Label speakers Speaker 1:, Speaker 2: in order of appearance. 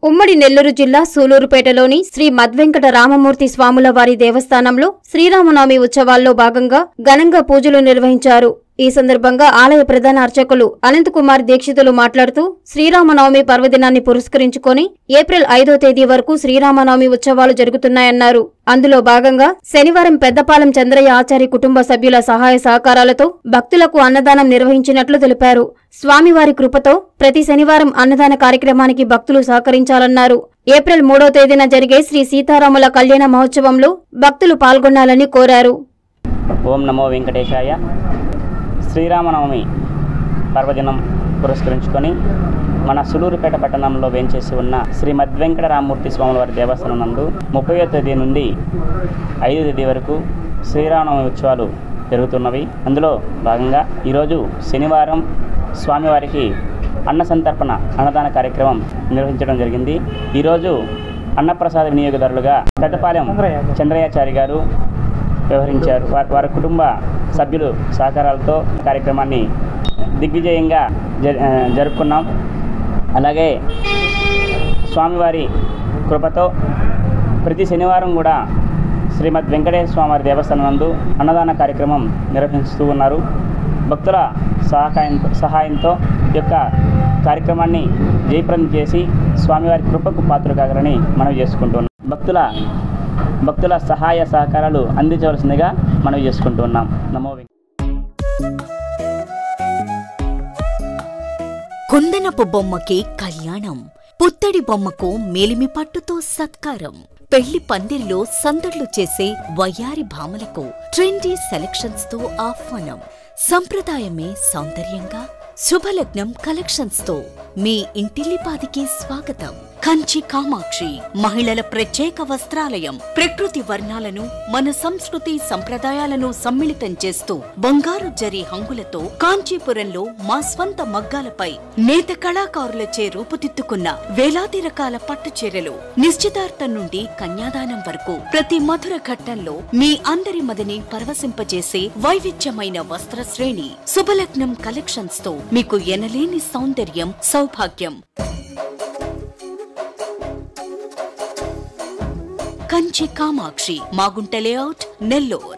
Speaker 1: ఉమ్మడి నెల్లూరు జిల్లా సూలూరుపేటలోని శ్రీ మద్వెంకట రామమూర్తి స్వాముల వారి దేవస్థానంలో శ్రీరామనవమి ఉత్సవాల్లో భాగంగా ఘనంగా పూజలు నిర్వహించారు ఈ సందర్భంగా ఆలయ ప్రధాన అర్చకులు అనంతకుమార్ దీక్షితులు మాట్లాడుతూ శ్రీరామనవమి పర్వదినాన్ని పురస్కరించుకొని ఏప్రిల్ ఐదో తేదీ వరకు శ్రీరామనవమి ఉత్సవాలు జరుగుతున్నాయన్నారు అందులో భాగంగా శనివారం పెద్దపాలెం చంద్రయ్య ఆచారి కుటుంబ సభ్యుల సహాయ సహకారాలతో భక్తులకు అన్నదానం నిర్వహించినట్లు తెలిపారు స్వామివారి కృపతో ప్రతి శనివారం అన్నదాన కార్యక్రమానికి భక్తులు సహకరించాలన్నారు ఏప్రిల్ మూడో తేదీన జరిగే శ్రీ సీతారాముల కళ్యాణ మహోత్సవంలో భక్తులు పాల్గొనాలని కోరారు
Speaker 2: ఓం నమో వెంకటేశాయ శ్రీరామనవమి పర్వదినం పురస్కరించుకొని మన సులూరుపేట పట్టణంలో వేంచేసి ఉన్న శ్రీ మద్వెంకట రామమూర్తి స్వాముల వారి దేవస్థానం నందు ముప్పయో తేదీ నుండి ఐదు తేదీ వరకు శ్రీరామనవమి ఉత్సవాలు జరుగుతున్నవి అందులో భాగంగా ఈరోజు శనివారం స్వామివారికి అన్న సంతర్పణ అన్నదాన కార్యక్రమం నిర్వహించడం జరిగింది ఈరోజు అన్నప్రసాద వినియోగదారులుగా పెద్దపాలెం చంద్రయాచారి గారు వ్యవహరించారు వారి వారి కుటుంబ సభ్యులు సహకారాలతో కార్యక్రమాన్ని దిగ్విజయంగా జ- ఆ, జరుపుకున్నాం అలాగే స్వామివారి కృపతో ప్రతి శనివారం కూడా శ్రీమద్ వెంకటేశ్వర స్వామివారి దేవస్థానం నందు అన్నదాన కార్యక్రమం నిర్వహిస్తూ ఉన్నారు భక్తుల సహకాయంతో సహాయంతో ఈ యొక్క కార్యక్రమాన్ని జయప్రదం చేసి స్వామివారి కృపకు పాత్ర కాగలని మనవి చేసుకుంటున్నాం భక్తుల భక్తుల సహాయ సహకారాలు అందించవలసిందిగా మనవి చేసుకుంటున్నాం నమో వెంకటేశాయ.
Speaker 3: కుందనపు బొమ్మకి కళ్యాణం పుత్తడి బొమ్మకు మేలిమి పట్టుతో సత్కారం పెళ్లి పందిరిలో సందడ్లు చేసే వయ్యారి భామలకు ట్రెండీ సెలక్షన్స్ తో ఆహ్వానం సంప్రదాయమే సౌందర్యంగా శుభలగ్నం కలెక్షన్స్ తో మీ ఇంటిల్లిపాదికి స్వాగతం కంచి కామాక్షి మహిళల ప్రత్యేక వస్త్రాలయం ప్రకృతి వర్ణాలను మన సంస్కృతి సంప్రదాయాలను సమ్మిళితం చేస్తూ బంగారు జరి హంగులతో కాంచీపురంలో మా స్వంత మగ్గాలపై నేత కళాకారులచే రూపుదిద్దుకున్న వేలాది రకాల పట్టు చీరలు నిశ్చితార్థం నుండి కన్యాదానం వరకు ప్రతి మధుర ఘట్టంలో మీ అందరి మదిని పరవశింపజేసే వైవిధ్యమైన వస్త్ర శ్రేణి శుభలగ్నం కలెక్షన్స్ తో మీకు ఎనలేని సౌందర్యం సౌభాగ్యం కంచి కామాక్షి మాగుంట లేఅవుట్ నెల్లూర్